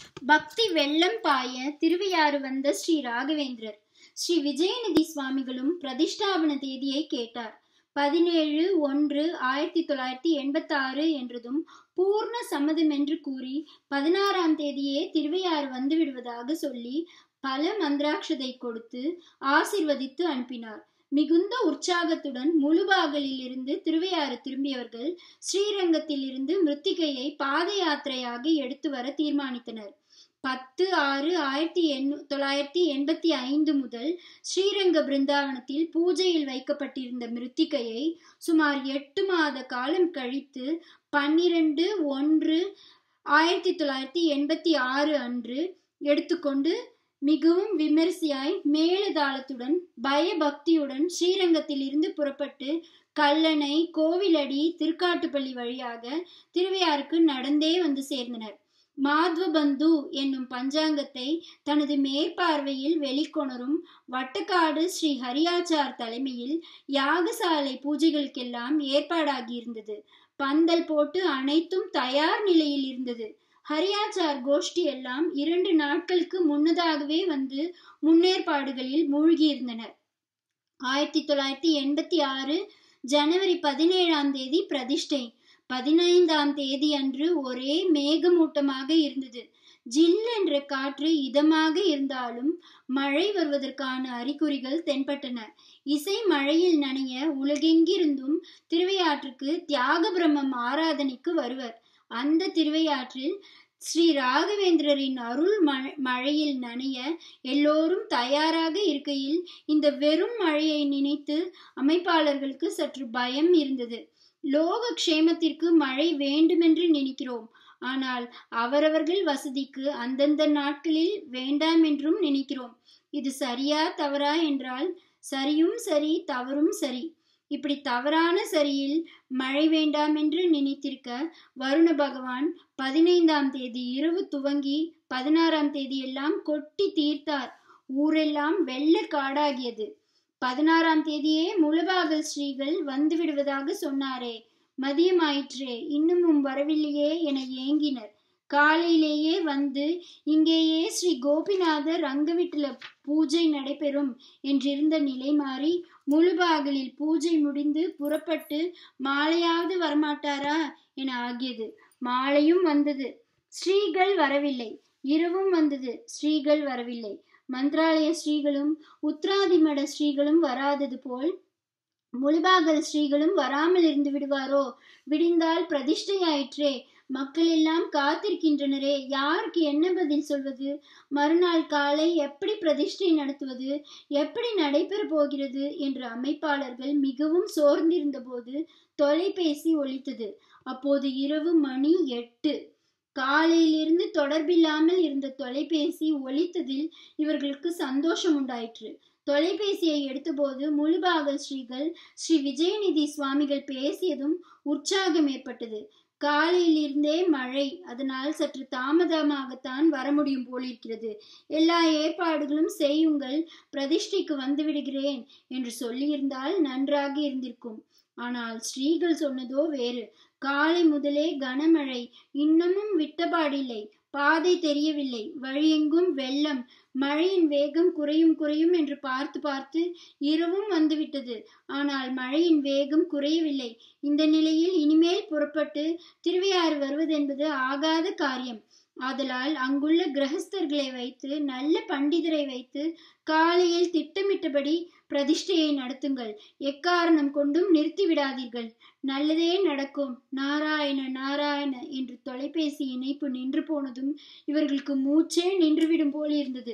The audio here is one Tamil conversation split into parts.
பக்தி வெள்ளம் பாய திருவையாறு வந்த ஸ்ரீ ராகவேந்திரர் ஸ்ரீ விஜயநிதி சுவாமிகளும் பிரதிஷ்டாபன தேதியை கேட்டார் பதினேழு ஒன்று ஆயிரத்தி தொள்ளாயிரத்தி எண்பத்தி ஆறு என்றதும் பூர்ண சம்மதம் என்று கூறி பதினாறாம் தேதியே திருவையாறு வந்து விடுவதாக சொல்லி பல மந்திராட்சதை கொடுத்து ஆசிர்வதித்து அனுப்பினார் மிகுந்த உற்சாகத்துடன் முழுபாகலில் இருந்து திருவையாறு திரும்பியவர்கள் ஸ்ரீரங்கத்தில் இருந்து மிருத்திகையை பாத யாத்திரையாக எடுத்து வர தீர்மானித்தனர் பத்து ஆறு ஆயிரத்தி எண்ணு தொள்ளாயிரத்தி எண்பத்தி ஐந்து முதல் ஸ்ரீரங்க பிருந்தாவனத்தில் பூஜையில் வைக்கப்பட்டிருந்த மிருத்திகையை சுமார் எட்டு மாத காலம் கழித்து பன்னிரண்டு ஒன்று ஆயிரத்தி தொள்ளாயிரத்தி எண்பத்தி ஆறு அன்று எடுத்துக்கொண்டு மிகவும் விமரிசையாய் மேலதாளத்துடன் பயபக்தியுடன் ஸ்ரீரங்கத்தில் இருந்து புறப்பட்டு கல்லணை கோவிலடி திருக்காட்டுப்பள்ளி வழியாக திருவையாருக்கு நடந்தே வந்து சேர்ந்தனர் மாத்வபந்து என்னும் பஞ்சாங்கத்தை தனது மேற்பார்வையில் வெளிக்கொணரும் வட்டக்காடு ஸ்ரீ ஹரியாச்சார் தலைமையில் யாகசாலை பூஜைகளுக்கெல்லாம் ஏற்பாடாகி இருந்தது பந்தல் போட்டு அனைத்தும் தயார் நிலையில் இருந்தது ஹரியாச்சார் கோஷ்டி எல்லாம் இரண்டு நாட்களுக்கு முன்னதாகவே வந்து முன்னேற்பாடுகளில் மூழ்கியிருந்தனர் ஆயிரத்தி தொள்ளாயிரத்தி எண்பத்தி ஆறு ஜனவரி பதினேழாம் தேதி பிரதிஷ்டை பதினைந்தாம் தேதி அன்று ஒரே மேகமூட்டமாக இருந்தது ஜில் என்ற காற்று இதமாக இருந்தாலும் மழை வருவதற்கான அறிகுறிகள் தென்பட்டன இசை மழையில் நனைய உலகெங்கிருந்தும் திருவையாற்றுக்கு தியாக பிரம்மம் ஆராதனைக்கு வருவர் அந்த திருவையாற்றில் ஸ்ரீ ராகவேந்திரரின் அருள் மழையில் நனைய எல்லோரும் தயாராக இருக்கையில் இந்த வெறும் மழையை நினைத்து அமைப்பாளர்களுக்கு சற்று பயம் இருந்தது லோக க்ஷேமத்திற்கு மழை வேண்டுமென்று நினைக்கிறோம் ஆனால் அவரவர்கள் வசதிக்கு அந்தந்த நாட்களில் வேண்டாம் என்றும் நினைக்கிறோம் இது சரியா தவறா என்றால் சரியும் சரி தவறும் சரி இப்படி தவறான சரியில் மழை வேண்டாம் என்று நினைத்திருக்க வருண பகவான் பதினைந்தாம் தேதி இரவு துவங்கி பதினாறாம் தேதி எல்லாம் கொட்டி தீர்த்தார் ஊரெல்லாம் வெள்ள காடாகியது பதினாறாம் தேதியே முழுபாகல் ஸ்ரீகள் வந்து விடுவதாக சொன்னாரே மதியமாயிற்றே இன்னமும் வரவில்லையே என ஏங்கினர் காலையிலேயே வந்து இங்கேயே ஸ்ரீ கோபிநாதர் ரங்கவிட்டுல பூஜை நடைபெறும் என்றிருந்த நிலை மாறி முழுபாகலில் பூஜை முடிந்து புறப்பட்டு மாலையாவது வரமாட்டாரா என ஆகியது மாலையும் வந்தது ஸ்ரீகள் வரவில்லை இரவும் வந்தது ஸ்ரீகள் வரவில்லை மந்திராலய ஸ்ரீகளும் உத்ராதிமட ஸ்ரீகளும் வராதது போல் முழுபாகல் ஸ்ரீகளும் வராமல் இருந்து விடுவாரோ விடிந்தால் பிரதிஷ்டையாயிற்றே மக்கள் எல்லாம் காத்திருக்கின்றனரே யாருக்கு என்ன பதில் சொல்வது மறுநாள் காலை எப்படி பிரதிஷ்டை நடத்துவது எப்படி நடைபெற போகிறது என்று அமைப்பாளர்கள் மிகவும் சோர்ந்திருந்த போது தொலைபேசி ஒலித்தது அப்போது இரவு மணி எட்டு காலையிலிருந்து தொடர்பில்லாமல் இருந்த தொலைபேசி ஒலித்ததில் இவர்களுக்கு சந்தோஷம் உண்டாயிற்று தொலைபேசியை எடுத்தபோது முழுபாகல் ஸ்ரீகள் ஸ்ரீ விஜயநிதி சுவாமிகள் பேசியதும் உற்சாகம் ஏற்பட்டது காலையில் இருந்தே மழை அதனால் சற்று தாமதமாகத்தான் வர முடியும் போலிருக்கிறது எல்லா ஏற்பாடுகளும் செய்யுங்கள் பிரதிஷ்டைக்கு வந்து விடுகிறேன் என்று சொல்லியிருந்தால் நன்றாக இருந்திருக்கும் ஆனால் ஸ்ரீகள் சொன்னதோ வேறு காலை முதலே கனமழை இன்னமும் விட்டபாடில்லை பாதை தெரியவில்லை வழியெங்கும் வெள்ளம் மழையின் வேகம் குறையும் குறையும் என்று பார்த்து பார்த்து இரவும் வந்துவிட்டது ஆனால் மழையின் வேகம் குறையவில்லை இந்த நிலையில் இனிமேல் புறப்பட்டு திருவையாறு வருவதென்பது ஆகாத காரியம் ஆதலால் அங்குள்ள கிரகஸ்தர்களை வைத்து நல்ல பண்டிதரை வைத்து காலையில் திட்டமிட்டபடி பிரதிஷ்டையை நடத்துங்கள் எக்காரணம் கொண்டும் நிறுத்தி விடாதீர்கள் நல்லதே நடக்கும் நாராயண நாராயண என்று தொலைபேசி இணைப்பு நின்று போனதும் இவர்களுக்கு மூச்சே நின்றுவிடும் போல் இருந்தது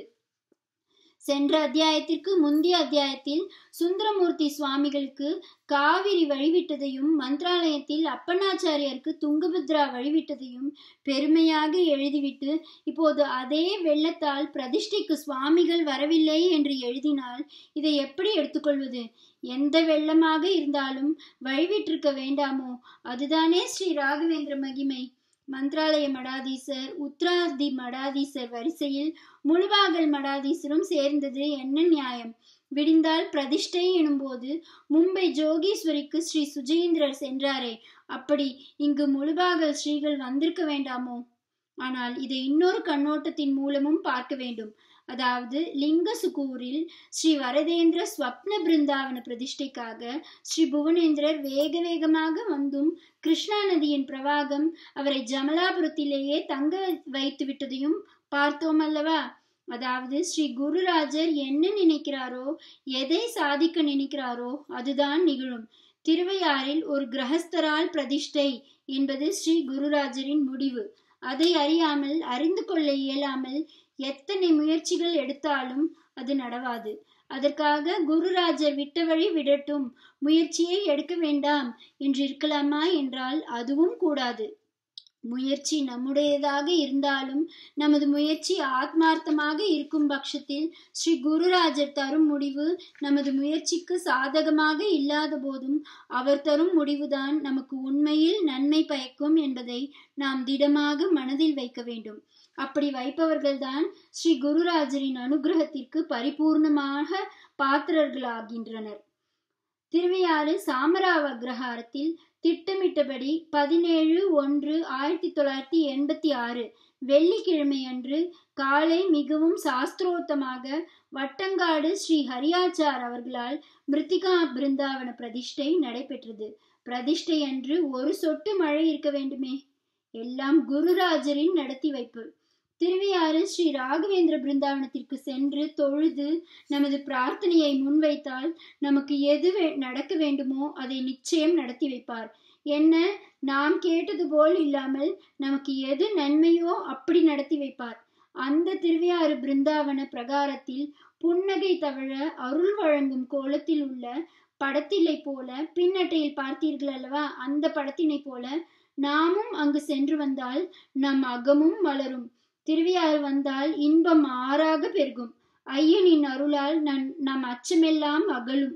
சென்ற அத்தியாயத்திற்கு முந்தைய அத்தியாயத்தில் சுந்தரமூர்த்தி சுவாமிகளுக்கு காவிரி வழிவிட்டதையும் மந்திராலயத்தில் அப்பண்ணாச்சாரியாருக்கு துங்கபத்ரா வழிவிட்டதையும் பெருமையாக எழுதிவிட்டு இப்போது அதே வெள்ளத்தால் பிரதிஷ்டைக்கு சுவாமிகள் வரவில்லை என்று எழுதினால் இதை எப்படி எடுத்துக்கொள்வது எந்த வெள்ளமாக இருந்தாலும் வழிவிட்டிருக்க வேண்டாமோ அதுதானே ஸ்ரீ ராகவேந்திர மகிமை மந்திராலய மடாதீசர் உத்ராதி மடாதீசர் வரிசையில் முழுவாகல் மடாதீசரும் சேர்ந்தது என்ன நியாயம் விடிந்தால் பிரதிஷ்டை எனும்போது மும்பை ஜோகீஸ்வரிக்கு ஸ்ரீ சுஜீந்திரர் சென்றாரே அப்படி இங்கு முழுபாகல் ஸ்ரீகள் வந்திருக்க வேண்டாமோ ஆனால் இதை இன்னொரு கண்ணோட்டத்தின் மூலமும் பார்க்க வேண்டும் அதாவது லிங்க சுகூரில் ஸ்ரீ வரதேந்திர ஸ்வப்ன பிருந்தாவன பிரதிஷ்டைக்காக ஸ்ரீ புவனேந்திரர் வேக வேகமாக வந்தும் கிருஷ்ணா நதியின் பிரவாகம் அவரை ஜமலாபுரத்திலேயே தங்க வைத்து விட்டதையும் பார்த்தோம் அல்லவா அதாவது ஸ்ரீ குருராஜர் என்ன நினைக்கிறாரோ எதை சாதிக்க நினைக்கிறாரோ அதுதான் நிகழும் திருவையாறில் ஒரு கிரகஸ்தரால் பிரதிஷ்டை என்பது ஸ்ரீ குருராஜரின் முடிவு அதை அறியாமல் அறிந்து கொள்ள இயலாமல் எத்தனை முயற்சிகள் எடுத்தாலும் அது நடவாது அதற்காக குருராஜர் விட்ட வழி விடட்டும் முயற்சியை எடுக்க வேண்டாம் என்று இருக்கலாமா என்றால் அதுவும் கூடாது முயற்சி நம்முடையதாக இருந்தாலும் நமது முயற்சி ஆத்மார்த்தமாக இருக்கும் பட்சத்தில் ஸ்ரீ குருராஜர் தரும் முடிவு நமது முயற்சிக்கு சாதகமாக இல்லாத போதும் அவர் தரும் முடிவுதான் நமக்கு உண்மையில் நன்மை பயக்கும் என்பதை நாம் திடமாக மனதில் வைக்க வேண்டும் அப்படி வைப்பவர்கள்தான் ஸ்ரீ குருராஜரின் அனுகிரகத்திற்கு பரிபூர்ணமாக பாத்திரர்களாகின்றனர் திருவையாறு சாமராவ அக்ரஹாரத்தில் திட்டமிட்டபடி பதினேழு ஒன்று ஆயிரத்தி தொள்ளாயிரத்தி எண்பத்தி ஆறு வெள்ளிக்கிழமை அன்று காலை மிகவும் சாஸ்திரோத்தமாக வட்டங்காடு ஸ்ரீ ஹரியாச்சார் அவர்களால் மிருத்திகா பிருந்தாவன பிரதிஷ்டை நடைபெற்றது பிரதிஷ்டை அன்று ஒரு சொட்டு மழை இருக்க வேண்டுமே எல்லாம் குருராஜரின் நடத்தி வைப்பு திருவையாறு ஸ்ரீ ராகவேந்திர பிருந்தாவனத்திற்கு சென்று தொழுது நமது பிரார்த்தனையை முன்வைத்தால் நமக்கு எது நடக்க வேண்டுமோ அதை நிச்சயம் நடத்தி வைப்பார் என்ன நாம் கேட்டது போல் இல்லாமல் நமக்கு எது நன்மையோ அப்படி நடத்தி வைப்பார் அந்த திருவையாறு பிருந்தாவன பிரகாரத்தில் புன்னகை தவழ அருள் வழங்கும் கோலத்தில் உள்ள படத்திலை போல பின்னட்டையில் பார்த்தீர்கள் அல்லவா அந்த படத்தினை போல நாமும் அங்கு சென்று வந்தால் நம் அகமும் மலரும் திருவையாறு வந்தால் இன்பம் ஆறாக பெருகும் ஐயனின் அருளால் நன் நம் அச்சமெல்லாம் அகலும்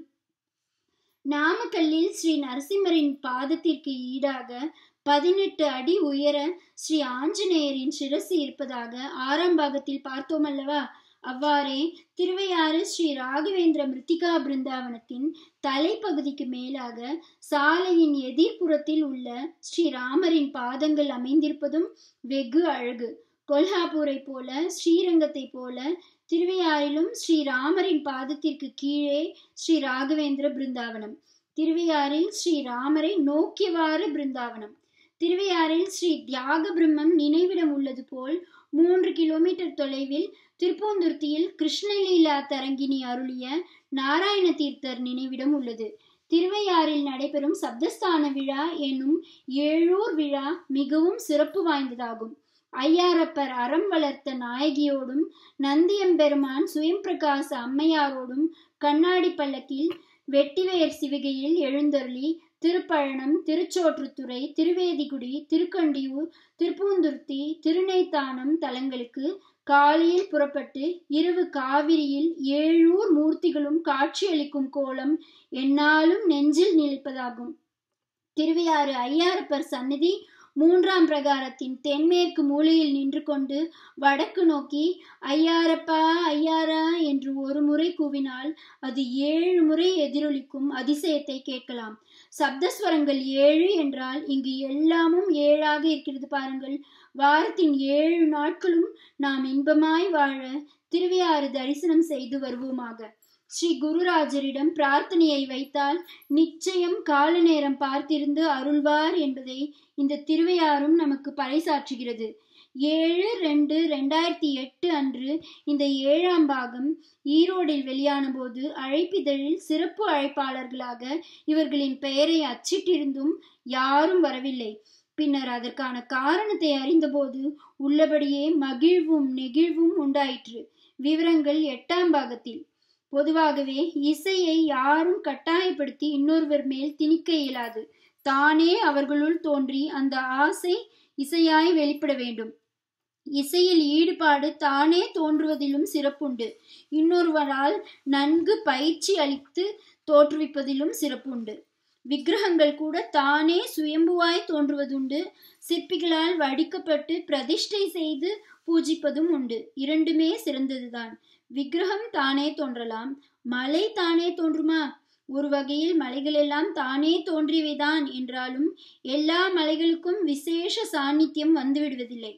நாமக்கல்லில் ஸ்ரீ நரசிம்மரின் பாதத்திற்கு ஈடாக பதினெட்டு அடி உயர ஸ்ரீ ஆஞ்சநேயரின் சிரசு இருப்பதாக ஆறாம் பாகத்தில் பார்த்தோம் அல்லவா அவ்வாறே திருவையாறு ஸ்ரீ ராகவேந்திர மிருத்திகா பிருந்தாவனத்தின் தலைப்பகுதிக்கு மேலாக சாலையின் எதிர்ப்புறத்தில் உள்ள ஸ்ரீ ராமரின் பாதங்கள் அமைந்திருப்பதும் வெகு அழகு கொல்ஹாப்பூரை போல ஸ்ரீரங்கத்தை போல திருவையாறிலும் ஸ்ரீ ராமரின் பாதத்திற்கு கீழே ஸ்ரீ ராகவேந்திர பிருந்தாவனம் திருவையாறில் ஸ்ரீ ராமரை நோக்கியவாறு பிருந்தாவனம் திருவையாறில் ஸ்ரீ தியாக பிரம்மம் நினைவிடம் உள்ளது போல் மூன்று கிலோமீட்டர் தொலைவில் திருப்பூந்துர்த்தியில் கிருஷ்ணலீலா தரங்கினி அருளிய நாராயண தீர்த்தர் நினைவிடம் உள்ளது திருவையாறில் நடைபெறும் சப்தஸ்தான விழா என்னும் ஏழூர் விழா மிகவும் சிறப்பு வாய்ந்ததாகும் ஐயாரப்பர் அறம் வளர்த்த நாயகியோடும் நந்தியம்பெருமான் சுயம் பிரகாச அம்மையாரோடும் கண்ணாடி பல்லக்கில் வெட்டிவேர் சிவிகையில் எழுந்தருளி திருப்பழனம் திருச்சோற்றுத்துறை திருவேதிகுடி திருக்கண்டியூர் திருப்பூந்துர்த்தி திருநெய்த்தானம் தலங்களுக்கு காலையில் புறப்பட்டு இரவு காவிரியில் ஏழூர் மூர்த்திகளும் காட்சியளிக்கும் கோலம் என்னாலும் நெஞ்சில் நிலைப்பதாகும் திருவையாறு ஐயாரப்பர் சந்நிதி மூன்றாம் பிரகாரத்தின் தென்மேற்கு மூலையில் நின்று கொண்டு வடக்கு நோக்கி ஐயாரப்பா ஐயாரா என்று ஒரு முறை கூவினால் அது ஏழு முறை எதிரொலிக்கும் அதிசயத்தை கேட்கலாம் சப்தஸ்வரங்கள் ஏழு என்றால் இங்கு எல்லாமும் ஏழாக இருக்கிறது பாருங்கள் வாரத்தின் ஏழு நாட்களும் நாம் இன்பமாய் வாழ திருவையாறு தரிசனம் செய்து வருவோமாக ஸ்ரீ குருராஜரிடம் பிரார்த்தனையை வைத்தால் நிச்சயம் கால நேரம் பார்த்திருந்து அருள்வார் என்பதை இந்த திருவையாறும் நமக்கு பறைசாற்றுகிறது ஏழு ரெண்டு ரெண்டாயிரத்தி எட்டு அன்று இந்த ஏழாம் பாகம் ஈரோடில் வெளியான போது அழைப்பிதழில் சிறப்பு அழைப்பாளர்களாக இவர்களின் பெயரை அச்சிட்டிருந்தும் யாரும் வரவில்லை பின்னர் அதற்கான காரணத்தை அறிந்தபோது உள்ளபடியே மகிழ்வும் நெகிழ்வும் உண்டாயிற்று விவரங்கள் எட்டாம் பாகத்தில் பொதுவாகவே இசையை யாரும் கட்டாயப்படுத்தி இன்னொருவர் மேல் திணிக்க இயலாது தானே அவர்களுள் தோன்றி அந்த ஆசை இசையாய் வெளிப்பட வேண்டும் இசையில் ஈடுபாடு தானே தோன்றுவதிலும் சிறப்புண்டு இன்னொருவரால் நன்கு பயிற்சி அளித்து தோற்றுவிப்பதிலும் சிறப்புண்டு விக்கிரகங்கள் கூட தானே சுயம்புவாய் தோன்றுவதுண்டு சிற்பிகளால் வடிக்கப்பட்டு பிரதிஷ்டை செய்து பூஜிப்பதும் உண்டு இரண்டுமே சிறந்ததுதான் விக்கிரகம் தானே தோன்றலாம் மலை தானே தோன்றுமா ஒரு வகையில் மலைகள் எல்லாம் தானே தோன்றியவைதான் என்றாலும் எல்லா மலைகளுக்கும் விசேஷ சாநித்தியம் வந்துவிடுவதில்லை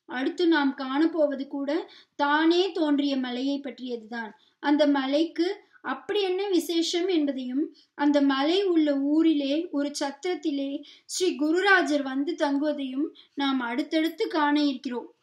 அடுத்து நாம் காணப்போவது கூட தானே தோன்றிய மலையை பற்றியதுதான் அந்த மலைக்கு அப்படி என்ன விசேஷம் என்பதையும் அந்த மலை உள்ள ஊரிலே ஒரு சத்திரத்திலே ஸ்ரீ குருராஜர் வந்து தங்குவதையும் நாம் அடுத்தடுத்து காண இருக்கிறோம்